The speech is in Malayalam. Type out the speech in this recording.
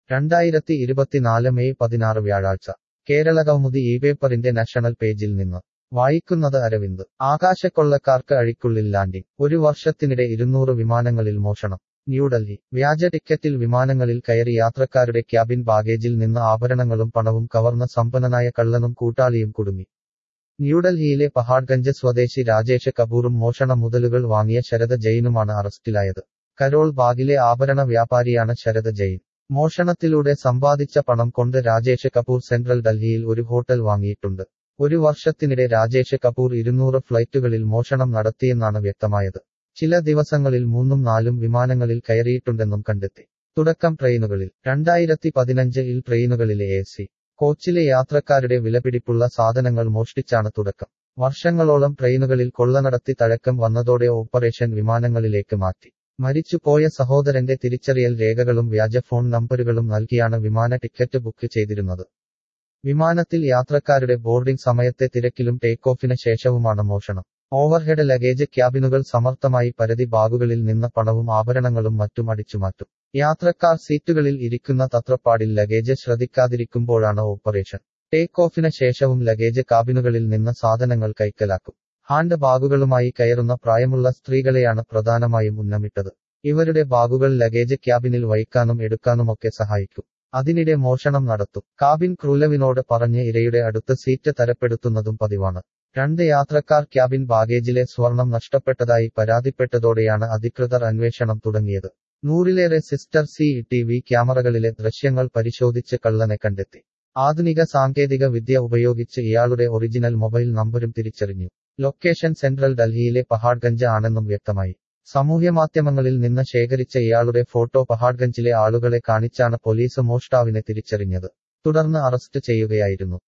രണ്ടായിരത്തി ഇരുപത്തിനാല് മെയ് പതിനാറ് വ്യാഴാഴ്ച കേരളകൗമുദി ഈ പേപ്പറിന്റെ നാഷണൽ പേജിൽ നിന്ന് വായിക്കുന്നത് അരവിന്ദ് ആകാശക്കൊള്ളക്കാർക്ക് അഴിക്കുള്ളിൽ ലാൻഡിംഗ് ഒരു വർഷത്തിനിടെ ഇരുന്നൂറ് വിമാനങ്ങളിൽ മോഷണം ന്യൂഡൽഹി വ്യാജ ടിക്കറ്റിൽ വിമാനങ്ങളിൽ കയറി യാത്രക്കാരുടെ ക്യാബിൻ ബാഗേജിൽ നിന്ന് ആഭരണങ്ങളും പണവും കവർന്ന സമ്പന്നനായ കള്ളനും കൂട്ടാളിയും കുടുങ്ങി ന്യൂഡൽഹിയിലെ പഹാഡ്ഗഞ്ച് സ്വദേശി രാജേഷ് കപൂറും മോഷണ മുതലുകൾ വാങ്ങിയ ശരദ ജെയിനുമാണ് അറസ്റ്റിലായത് കരോൾ ബാഗിലെ ആഭരണ വ്യാപാരിയാണ് ശരദ ജെയിൻ മോഷണത്തിലൂടെ സമ്പാദിച്ച പണം കൊണ്ട് രാജേഷ് കപൂർ സെൻട്രൽ ഡൽഹിയിൽ ഒരു ഹോട്ടൽ വാങ്ങിയിട്ടുണ്ട് ഒരു വർഷത്തിനിടെ രാജേഷ് കപൂർ ഇരുന്നൂറ് ഫ്ലൈറ്റുകളിൽ മോഷണം നടത്തിയെന്നാണ് വ്യക്തമായത് ചില ദിവസങ്ങളിൽ മൂന്നും നാലും വിമാനങ്ങളിൽ കയറിയിട്ടുണ്ടെന്നും കണ്ടെത്തി തുടക്കം ട്രെയിനുകളിൽ രണ്ടായിരത്തി പതിനഞ്ചിൽ ട്രെയിനുകളിലെ എ സി കോച്ചിലെ യാത്രക്കാരുടെ വിലപിടിപ്പുള്ള സാധനങ്ങൾ മോഷ്ടിച്ചാണ് തുടക്കം വർഷങ്ങളോളം ട്രെയിനുകളിൽ കൊള്ളനടത്തി തഴക്കം വന്നതോടെ ഓപ്പറേഷൻ വിമാനങ്ങളിലേക്ക് മാറ്റി മരിച്ചുപോയ സഹോദരന്റെ തിരിച്ചറിയൽ രേഖകളും വ്യാജ ഫോൺ നമ്പറുകളും നൽകിയാണ് വിമാന ടിക്കറ്റ് ബുക്ക് ചെയ്തിരുന്നത് വിമാനത്തിൽ യാത്രക്കാരുടെ ബോർഡിംഗ് സമയത്തെ തിരക്കിലും ടേക്ക് ഓഫിന് ശേഷവുമാണ് മോഷണം ഓവർഹെഡ് ലഗേജ് ക്യാബിനുകൾ സമർത്ഥമായി പരതി ബാഗുകളിൽ നിന്ന് പണവും ആഭരണങ്ങളും മറ്റും അടിച്ചുമാറ്റും യാത്രക്കാർ സീറ്റുകളിൽ ഇരിക്കുന്ന തത്രപ്പാടിൽ ലഗേജ് ശ്രദ്ധിക്കാതിരിക്കുമ്പോഴാണ് ഓപ്പറേഷൻ ടേക്ക് ഓഫിന് ശേഷവും ലഗേജ് കാബിനുകളിൽ നിന്ന് സാധനങ്ങൾ കൈക്കലാക്കും ഹാൻഡ് ബാഗുകളുമായി കയറുന്ന പ്രായമുള്ള സ്ത്രീകളെയാണ് പ്രധാനമായും ഉന്നമിട്ടത് ഇവരുടെ ബാഗുകൾ ലഗേജ് ക്യാബിനിൽ വഹിക്കാനും എടുക്കാനുമൊക്കെ സഹായിക്കും അതിനിടെ മോഷണം നടത്തും കാബിൻ ക്രൂലവിനോട് പറഞ്ഞ് ഇരയുടെ അടുത്ത് സീറ്റ് തരപ്പെടുത്തുന്നതും പതിവാണ് രണ്ട് യാത്രക്കാർ ക്യാബിൻ ബാഗേജിലെ സ്വർണം നഷ്ടപ്പെട്ടതായി പരാതിപ്പെട്ടതോടെയാണ് അധികൃതർ അന്വേഷണം തുടങ്ങിയത് നൂറിലേറെ സിസ്റ്റർ സി ടി വി ക്യാമറകളിലെ ദൃശ്യങ്ങൾ പരിശോധിച്ച് കള്ളനെ കണ്ടെത്തി ആധുനിക സാങ്കേതിക വിദ്യ ഉപയോഗിച്ച് ഇയാളുടെ ഒറിജിനൽ മൊബൈൽ നമ്പരും തിരിച്ചറിഞ്ഞു ലൊക്കേഷൻ സെൻട്രൽ ഡൽഹിയിലെ പഹാഡ്ഗഞ്ച് ആണെന്നും വ്യക്തമായി സമൂഹമാധ്യമങ്ങളിൽ നിന്ന് ശേഖരിച്ച ഇയാളുടെ ഫോട്ടോ പഹാഡ്ഗഞ്ചിലെ ആളുകളെ കാണിച്ചാണ് പോലീസ് മോഷ്ടാവിനെ തിരിച്ചറിഞ്ഞത് തുടർന്ന് അറസ്റ്റ് ചെയ്യുകയായിരുന്നു